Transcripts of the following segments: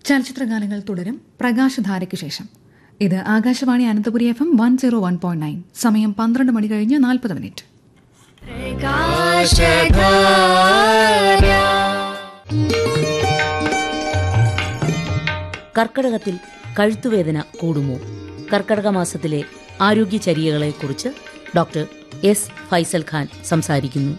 ചലച്ചിത്ര ഗാനങ്ങൾ തുടരും പ്രകാശധാരയ്ക്ക് ശേഷം ഇത് Akashvani Ananthapuri F M one zero one point nine സമയം പന്ത്രണ്ട് മണി കഴിഞ്ഞ് നാൽപ്പത് മിനിറ്റ് കർക്കടകത്തിൽ കഴുത്തുവേദന കൂടുമോ കർക്കടക മാസത്തിലെ ആരോഗ്യചര്യകളെക്കുറിച്ച് ഡോക്ടർ എസ് ഫൈസൽ ഖാൻ സംസാരിക്കുന്നു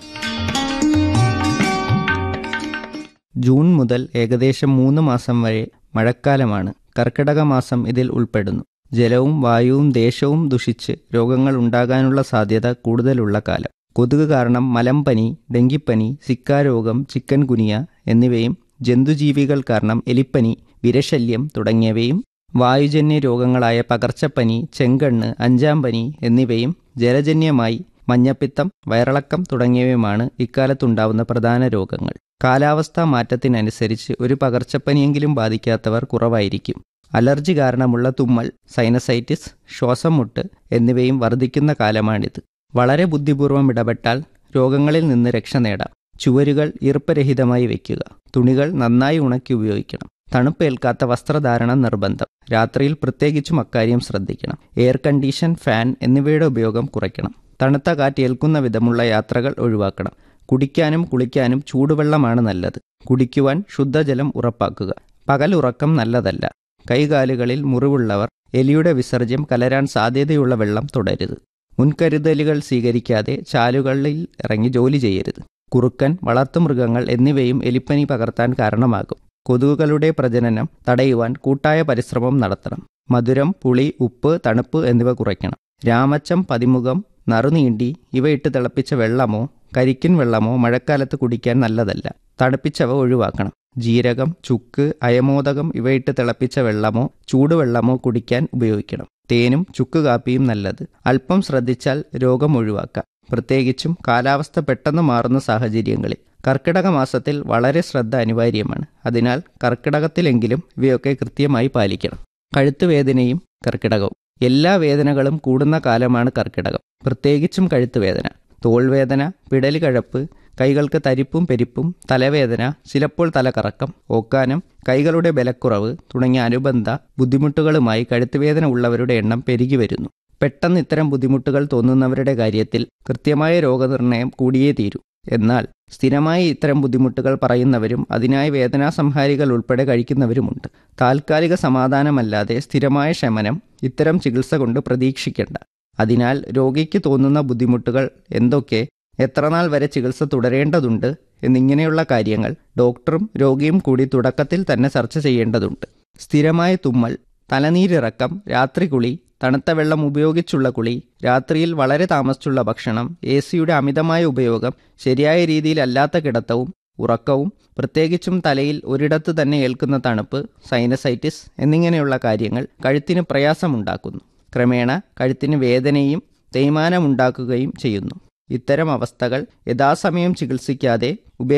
ജൂൺ മുതൽ ഏകദേശം മൂന്ന് മാസം വരെ മഴക്കാലമാണ് കർക്കിടക മാസം ഇതിൽ ഉൾപ്പെടുന്നു ജലവും വായുവും ദേശവും ദുഷിച്ച് രോഗങ്ങൾ ഉണ്ടാകാനുള്ള സാധ്യത കൂടുതലുള്ള കാലം കൊതുക് കാരണം മലമ്പനി ഡെങ്കിപ്പനി സിക്ക രോഗം ചിക്കൻ കുനിയ എന്നിവയും ജന്തുജീവികൾ കാരണം എലിപ്പനി വിരശല്യം തുടങ്ങിയവയും വായുജന്യ രോഗങ്ങളായ പകർച്ചപ്പനി ചെങ്കണ്ണ് അഞ്ചാം പനി എന്നിവയും ജലജന്യമായി മഞ്ഞപ്പിത്തം വയറിളക്കം തുടങ്ങിയവയുമാണ് ഇക്കാലത്തുണ്ടാവുന്ന പ്രധാന രോഗങ്ങൾ കാലാവസ്ഥാ മാറ്റത്തിനനുസരിച്ച് ഒരു പകർച്ചപ്പനിയെങ്കിലും ബാധിക്കാത്തവർ കുറവായിരിക്കും അലർജി കാരണമുള്ള തുമ്മൽ സൈനസൈറ്റിസ് ശ്വാസം മുട്ട് എന്നിവയും വർദ്ധിക്കുന്ന കാലമാണിത് വളരെ ബുദ്ധിപൂർവ്വം ഇടപെട്ടാൽ രോഗങ്ങളിൽ നിന്ന് രക്ഷ നേടാം ചുവരുകൾ ഈർപ്പരഹിതമായി വയ്ക്കുക തുണികൾ നന്നായി ഉണക്കി ഉപയോഗിക്കണം തണുപ്പേൽക്കാത്ത വസ്ത്രധാരണം നിർബന്ധം രാത്രിയിൽ പ്രത്യേകിച്ചും അക്കാര്യം ശ്രദ്ധിക്കണം എയർ കണ്ടീഷൻ ഫാൻ എന്നിവയുടെ ഉപയോഗം കുറയ്ക്കണം തണുത്ത കാറ്റ് ഏൽക്കുന്ന വിധമുള്ള യാത്രകൾ ഒഴിവാക്കണം കുടിക്കാനും കുളിക്കാനും ചൂടുവെള്ളമാണ് നല്ലത് കുടിക്കുവാൻ ശുദ്ധജലം ഉറപ്പാക്കുക പകൽ ഉറക്കം നല്ലതല്ല കൈകാലുകളിൽ മുറിവുള്ളവർ എലിയുടെ വിസർജ്യം കലരാൻ സാധ്യതയുള്ള വെള്ളം തുടരുത് മുൻകരുതലുകൾ സ്വീകരിക്കാതെ ചാലുകളിൽ ഇറങ്ങി ജോലി ചെയ്യരുത് കുറുക്കൻ വളർത്തുമൃഗങ്ങൾ എന്നിവയും എലിപ്പനി പകർത്താൻ കാരണമാകും കൊതുകുകളുടെ പ്രജനനം തടയുവാൻ കൂട്ടായ പരിശ്രമം നടത്തണം മധുരം പുളി ഉപ്പ് തണുപ്പ് എന്നിവ കുറയ്ക്കണം രാമച്ചം പതിമുഖം നറുനീണ്ടി ഇവയിട്ട് തിളപ്പിച്ച വെള്ളമോ കരിക്കിൻ വെള്ളമോ മഴക്കാലത്ത് കുടിക്കാൻ നല്ലതല്ല തണുപ്പിച്ചവ ഒഴിവാക്കണം ജീരകം ചുക്ക് അയമോദകം ഇവയിട്ട് തിളപ്പിച്ച വെള്ളമോ ചൂടുവെള്ളമോ കുടിക്കാൻ ഉപയോഗിക്കണം തേനും ചുക്ക് കാപ്പിയും നല്ലത് അല്പം ശ്രദ്ധിച്ചാൽ രോഗം ഒഴിവാക്കാം പ്രത്യേകിച്ചും കാലാവസ്ഥ പെട്ടെന്ന് മാറുന്ന സാഹചര്യങ്ങളിൽ കർക്കിടക മാസത്തിൽ വളരെ ശ്രദ്ധ അനിവാര്യമാണ് അതിനാൽ കർക്കിടകത്തിലെങ്കിലും ഇവയൊക്കെ കൃത്യമായി പാലിക്കണം കഴുത്തുവേദനയും കർക്കിടകവും എല്ലാ വേദനകളും കൂടുന്ന കാലമാണ് കർക്കിടകം പ്രത്യേകിച്ചും കഴുത്തുവേദന തോൾവേദന പിടലി കഴപ്പ് കൈകൾക്ക് തരിപ്പും പെരിപ്പും തലവേദന ചിലപ്പോൾ തലകറക്കം ഓക്കാനം കൈകളുടെ ബലക്കുറവ് തുടങ്ങിയ അനുബന്ധ ബുദ്ധിമുട്ടുകളുമായി കഴുത്തുവേദന ഉള്ളവരുടെ എണ്ണം പെരുകി വരുന്നു പെട്ടെന്ന് ഇത്തരം ബുദ്ധിമുട്ടുകൾ തോന്നുന്നവരുടെ കാര്യത്തിൽ കൃത്യമായ രോഗനിർണയം കൂടിയേ തീരൂ എന്നാൽ സ്ഥിരമായി ഇത്തരം ബുദ്ധിമുട്ടുകൾ പറയുന്നവരും അതിനായി വേദനാസംഹാരികൾ ഉൾപ്പെടെ കഴിക്കുന്നവരുമുണ്ട് താൽക്കാലിക സമാധാനമല്ലാതെ സ്ഥിരമായ ശമനം ഇത്തരം ചികിത്സ കൊണ്ട് പ്രതീക്ഷിക്കേണ്ട അതിനാൽ രോഗിക്ക് തോന്നുന്ന ബുദ്ധിമുട്ടുകൾ എന്തൊക്കെ എത്രനാൾ വരെ ചികിത്സ തുടരേണ്ടതുണ്ട് എന്നിങ്ങനെയുള്ള കാര്യങ്ങൾ ഡോക്ടറും രോഗിയും കൂടി തുടക്കത്തിൽ തന്നെ ചർച്ച ചെയ്യേണ്ടതുണ്ട് സ്ഥിരമായ തുമ്മൽ തലനീരിറക്കം രാത്രി കുളി തണുത്ത വെള്ളം ഉപയോഗിച്ചുള്ള കുളി രാത്രിയിൽ വളരെ താമസിച്ചുള്ള ഭക്ഷണം എ സിയുടെ അമിതമായ ഉപയോഗം ശരിയായ രീതിയിലല്ലാത്ത കിടത്തവും ഉറക്കവും പ്രത്യേകിച്ചും തലയിൽ ഒരിടത്ത് തന്നെ ഏൽക്കുന്ന തണുപ്പ് സൈനസൈറ്റിസ് എന്നിങ്ങനെയുള്ള കാര്യങ്ങൾ കഴുത്തിന് പ്രയാസമുണ്ടാക്കുന്നു ക്രമേണ കഴുത്തിന് വേദനയും തേയ്മാനമുണ്ടാക്കുകയും ചെയ്യുന്നു ഇത്തരം അവസ്ഥകൾ യഥാസമയം ചികിത്സിക്കാതെ ഉപേ